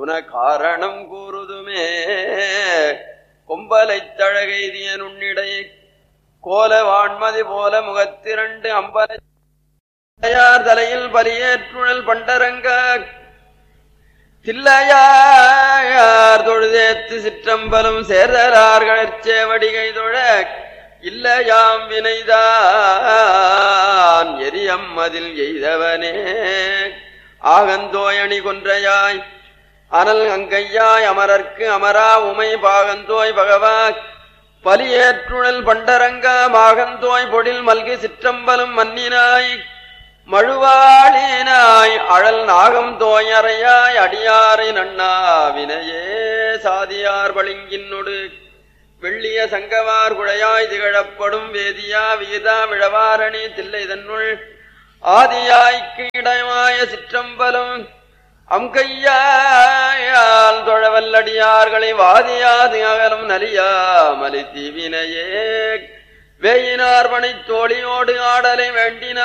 உன காரணம் கூறுதுமே கொம்பலைத் தழகெய்திய நுண்ணிடை கோல வான்மதி போல முகத்திரண்டு அம்பல தில்லையார் தலையில் பலியேற்றுழல் பண்டரங்க தில்லையார் தொழுதேத்து சிற்றம்பலம் சேர்தலார்கள் சேவடிகை தொழ இல்லையாம் வினைதான் எரியம் அதில் எய்தவனே ஆகந்தோயணி கொன்றையாய் அனல் அங்கையாய் அமரர்க்கு அமரா உமை பாகந்தோய் பகவா பலியேற்றுழல் பண்டரங்க மாகந்தோய் பொடில் மல்கி சிற்றம்பலம் மன்னினாய் மழுவாளினாய் அழல் நாகம் தோயறையாய் அடியாரை நன்னா வினையே சாதியார் பளிங்கின்னொடு வெள்ளிய சங்கவார் குழையாய் திகழப்படும் வேதியா வீதா விழவாரணி தில்லை தன்னுள் ஆதியாய்க்கு இடமாய சிற்றம்பலம் அம்கையால் தொழவல்லடியார்களை வாதியாது அகலும் நலியாமலி தீவினையே வேயினார் பனை தோழியோடு ஆடலை வேண்டினார்